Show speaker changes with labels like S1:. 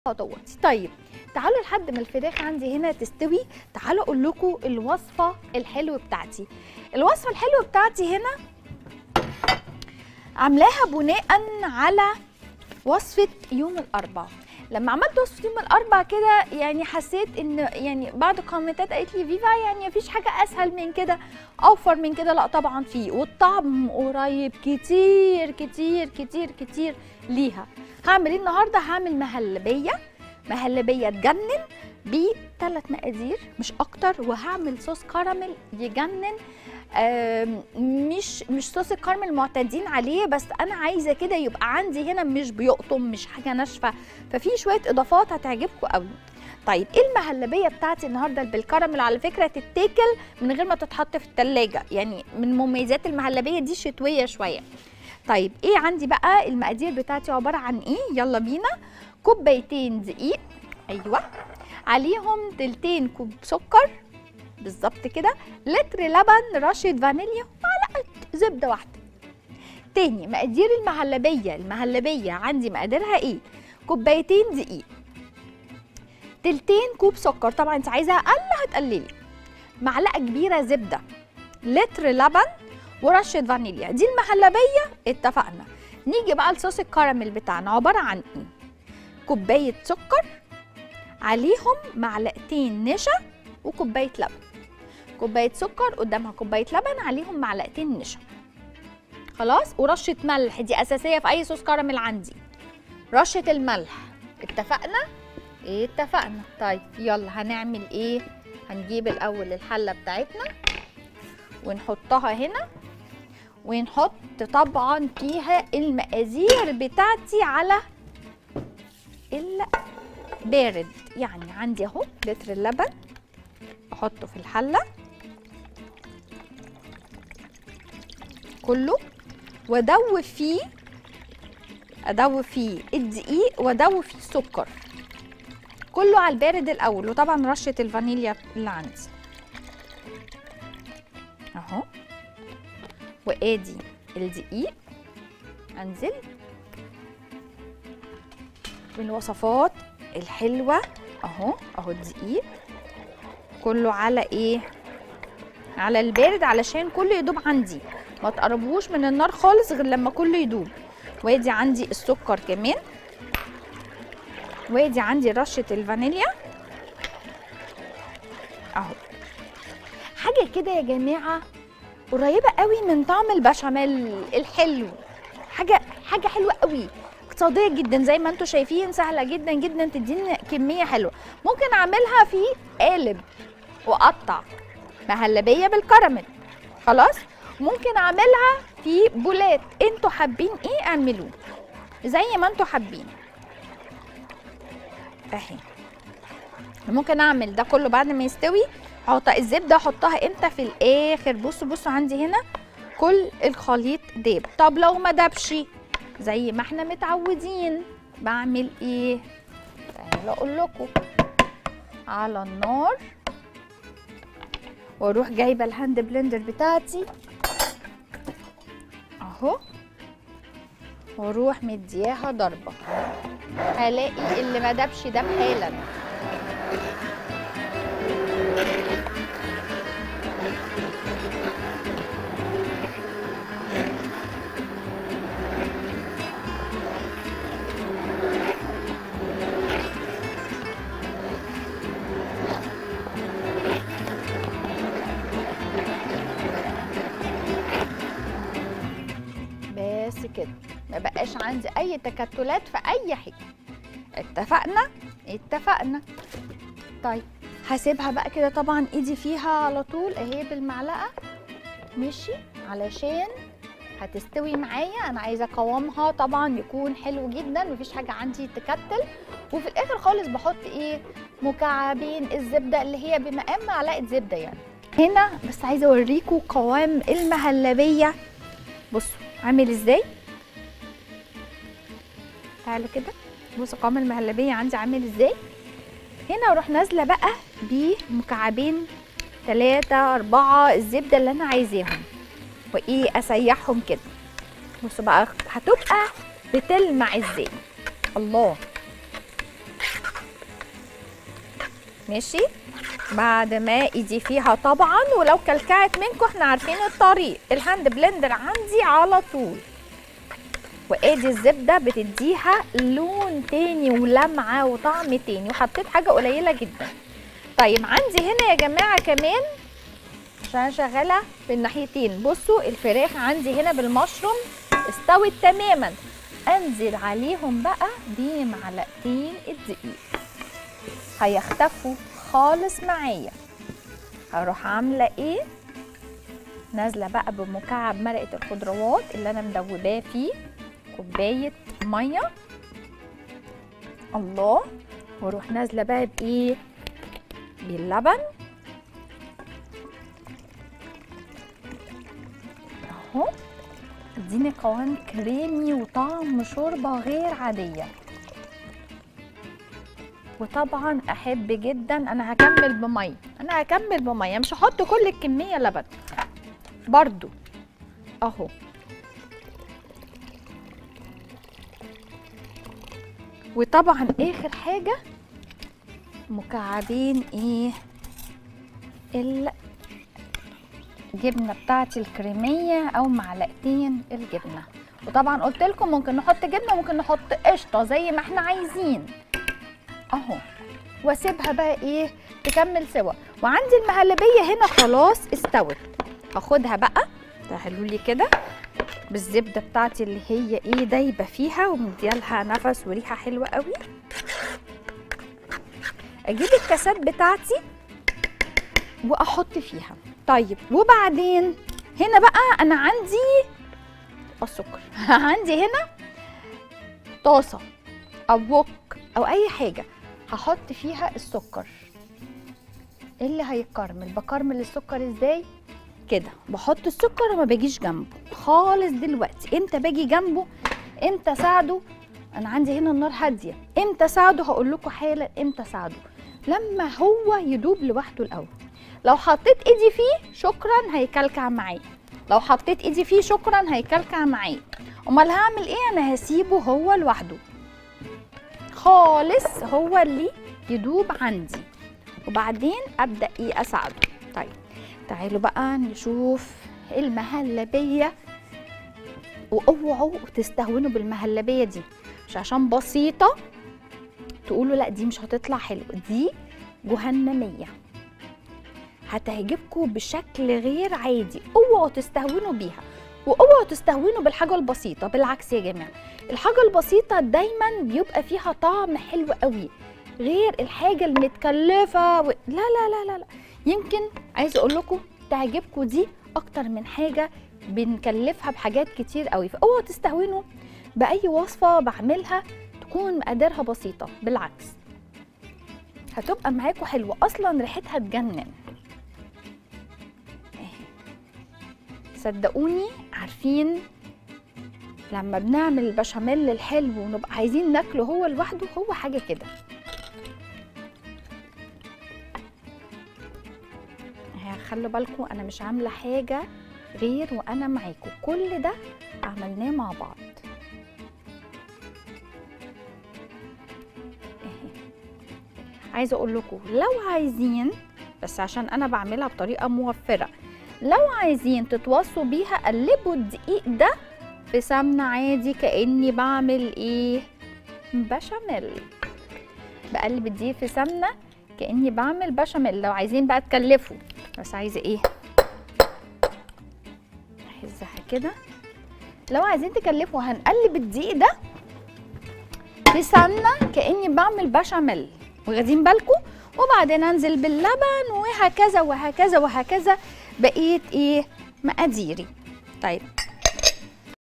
S1: خطوات طيب تعالوا لحد ما الفراخ عندي هنا تستوي تعالوا اقول لكم الوصفه الحلوه بتاعتي الوصفه الحلوه بتاعتي هنا عاملاها بناء على وصفه يوم الاربعاء لما عملت وصفه يوم الاربعاء كده يعني حسيت ان يعني بعض الكومنتات قالت لي فيفا يعني مفيش حاجه اسهل من كده اوفر من كده لا طبعا في والطعم قريب كتير كتير كتير كتير ليها هعمل ايه النهارده هعمل مهلبيه مهلبيه تجنن بثلاث مقادير مش اكتر وهعمل صوص كراميل يجنن آم، مش مش صوص الكراميل المعتادين عليه بس انا عايزه كده يبقى عندي هنا مش بيقطم مش حاجه ناشفه ففي شويه اضافات هتعجبكم قوي طيب ايه المهلبيه بتاعتي النهارده اللي بالكراميل على فكره تتاكل من غير ما تتحط في التلاجة يعني من مميزات المهلبيه دي شتويه شويه طيب ايه عندي بقى المقادير بتاعتي عباره عن ايه يلا بينا كوبايتين دقيق ايوه عليهم تلتين كوب سكر بالظبط كده لتر لبن رشه فانيليا معلقه زبده واحده تاني مقادير المهلبيه المهلبيه عندي مقاديرها ايه كوبايتين دقيق تلتين كوب سكر طبعا انت عايزاها اقل هتقللي معلقه كبيره زبده لتر لبن ورشه فانيليا دي المهلبيه اتفقنا نيجي بقى لصوص الكراميل بتاعنا عباره عن ايه كوبايه سكر عليهم معلقتين نشا وكوبايه لبن كوبايه سكر قدامها كوبايه لبن عليهم معلقتين نشا خلاص ورشه ملح دي اساسيه في اي صوص كراميل عندي رشه الملح اتفقنا ايه اتفقنا طيب يلا هنعمل ايه هنجيب الاول الحله بتاعتنا ونحطها هنا ونحط طبعا فيها المقادير بتاعتي على البارد يعني عندي اهو لتر اللبن احطه في الحله كله وادوب فيه ادوب فيه الدقيق وادوب فيه السكر كله على البارد الاول وطبعا رشه الفانيليا اللي عندي اهو وادي الدقيق انزل بالوصفات الحلوه اهو اهو الدقيق كله على ايه على البارد علشان كله يدوب عندي ما تقربوش من النار خالص غير لما كله يدوب وادي عندي السكر كمان وادي عندي رشه الفانيليا اهو حاجه كده يا جماعه قريبه قوي من طعم البشاميل الحلو حاجه حاجه حلوه قوي اقتصاديه جدا زي ما انتم شايفين سهله جدا جدا تديني كميه حلوه ممكن اعملها في قالب واقطع مهلبيه بالكراميل خلاص ممكن اعملها في بولات انتوا حابين ايه اعملوه زي ما انتوا حابين اهي ممكن اعمل ده كله بعد ما يستوي احط الزبده احطها امتى في الاخر بصوا بصوا عندي هنا كل الخليط داب طب لو ما دابش زي ما احنا متعودين بعمل ايه تعالوا اقول لكم على النار واروح جايبه الهاند بلندر بتاعتي اهو واروح مدياها ضربه هلاقي اللي ما دابش داب حالا بس كده ما بقاش عندي اي تكتلات في اي حاجه اتفقنا اتفقنا طيب هسيبها بقى كده طبعا ايدي فيها على طول اهي بالمعلقه ماشي علشان هتستوي معايا انا عايزه قوامها طبعا يكون حلو جدا مفيش حاجه عندي تكتل وفي الاخر خالص بحط ايه مكعبين الزبده اللي هي بمقام معلقه زبده يعني هنا بس عايزه اوريكم قوام المهلبيه بصوا عامل ازاي تعالوا كده بصوا قوام المهلبيه عندي عامل ازاي هنا اروح نازله بقى بمكعبين ثلاثة أربعة الزبدة اللي أنا عايزاهم وإيه أسيحهم كده بصوا بقى هتبقى بتلمع ازاي الله ماشي بعد ما ايدي فيها طبعا ولو كلكعت منكم احنا عارفين الطريق الهاند بلندر عندي على طول وادي الزبده بتديها لون تاني ولمعه وطعم تاني وحطيت حاجه قليله جدا طيب عندي هنا يا جماعه كمان عشان شغاله بالناحيتين بصوا الفراخ عندي هنا بالمشروم استوت تماما انزل عليهم بقى بمعلقتين الدقيق هيختفوا خالص معايا هروح عامله ايه نازله بقى بمكعب مرقه الخضروات اللي انا مدوباه فيه كوبايه ميه الله واروح نازله بقى بايه باللبن اهو اديني قوام كريمي وطعم شوربه غير عاديه وطبعا احب جدا انا هكمل بميه انا هكمل بميه مش هحط كل الكميه لبن برضو اهو وطبعا اخر حاجه مكعبين ايه الجبنه بتاعتي الكريميه او معلقتين الجبنه وطبعا قلت لكم ممكن نحط جبنه ممكن نحط قشطه زي ما احنا عايزين اهو واسيبها بقى ايه تكمل سوا وعندي المهلبيه هنا خلاص استوت هاخدها بقى تعالوا لي كده بالزبده بتاعتي اللي هي ايه دايبه فيها ومديالها نفس وريحه حلوه قوي اجيب الكاسات بتاعتي واحط فيها طيب وبعدين هنا بقى انا عندي السكر عندي هنا طاسه او وok او اي حاجه هحط فيها السكر اللي هيكرمل بكرمل السكر ازاي كده بحط السكر وما باجيش جنبه خالص دلوقتي امتى باجي جنبه امتى اساعده انا عندي هنا النار هاديه امتى اساعده هقول لكم حالا امتى اساعده لما هو يدوب لوحده الاول لو حطيت ايدي فيه شكرا هيكلكع معايا لو حطيت ايدي فيه شكرا هيكلكع معايا امال هعمل ايه انا هسيبه هو لوحده خالص هو اللي يدوب عندي وبعدين ابدا ايه اساعده طيب تعالوا بقى نشوف المهلبيه واوعوا تستهونوا بالمهلبيه دي مش عشان بسيطه تقولوا لا دي مش هتطلع حلو دي جهنميه هتعجبكم بشكل غير عادي اوعوا تستهونوا بيها واوعوا تستهونوا بالحاجه البسيطه بالعكس يا جماعه الحاجه البسيطه دايما بيبقى فيها طعم حلو قوي غير الحاجه المتكلفه و... لا لا لا لا لا يمكن عايزه اقول لكم تعجبكم دي اكتر من حاجه بنكلفها بحاجات كتير قوي فاوعوا تستهونوا باي وصفه بعملها تكون مقاديرها بسيطه بالعكس هتبقى معاكم حلوه اصلا ريحتها تجنن صدقوني عارفين لما بنعمل البشاميل الحلو ونبقى عايزين ناكله هو لوحده هو حاجه كده خلوا بالكم انا مش عامله حاجه غير وانا معاكم كل ده عملناه مع بعض عايزه اقول لكم لو عايزين بس عشان انا بعملها بطريقه موفره لو عايزين تتوصوا بيها قلبوا الدقيق ده في سمنه عادي كاني بعمل ايه بشاميل بقلب الدقيق في سمنه كاني بعمل بشاميل لو عايزين بقى تكلفوا بس عايزه ايه احزها كده لو عايزين تكلفوا هنقلب الدقيق ده في سمنه كاني بعمل بشاميل واخدين بالكم وبعدين انزل باللبن وهكذا وهكذا وهكذا بقيه ايه مقاديري طيب